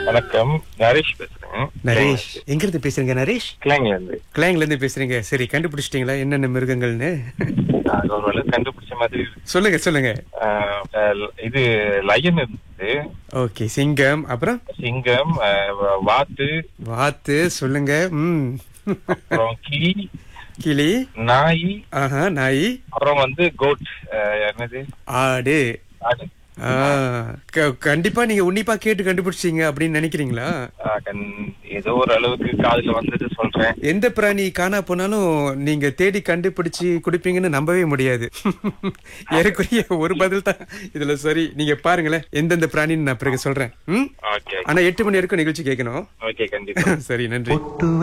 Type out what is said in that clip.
வணக்கம் நரேஷ் பேசுறேன் நரேஷ் எங்க இருந்து பேசுறீங்க நரேஷ் கிளாங்ல இருந்து கிளாங்ல இருந்து பேசுறீங்க சரி கண்டுபிடிச்சிட்டீங்களா என்னென்ன மிருகங்கள்னு அது ஒரு வேளை கண்டுபிடிச்ச மாதிரி இருக்கு. சொல்லுங்க சொல்லுங்க ஆஹ் அஹ் இது லயன் இருந்தது ஓகே சிங்கம் அப்புறம் சிங்கம் ஆஹ் வாத்து வாத்து சொல்லுங்க ம் அப்புறம் கிளி கிளி நாய் ஆஹா நாய் அப்புறம் வந்து கோட் என்னது ஆடு ஆடு ஆ, க- கண்டிப்பா நீங்க உன்னிப்பா கேட்டு கண்டுபிடிச்சீங்க அப்படின்னு நினைக்கிறீங்களா ஆஹ் கண்- ஏதோ ஒரு அளவுக்கு காதுல வந்தது சொல்றேன் எந்த பிராணி காணா போனாலும் நீங்க தேடி கண்டுபிடிச்சு குடிப்பீங்கன்னு நம்பவே முடியாது ஏறக்குறைய ஒரு பதில் தான் இதுல சரி நீங்க பாருங்களேன் எந்தெந்த பிராணின்னு நான் பிறகு சொல்றேன் ம்? ஓகே ஆனா எட்டு மணி வரைக்கும் நிகழ்ச்சி கேட்கணும் ஓகே கண்டிப்பா சரி நன்றி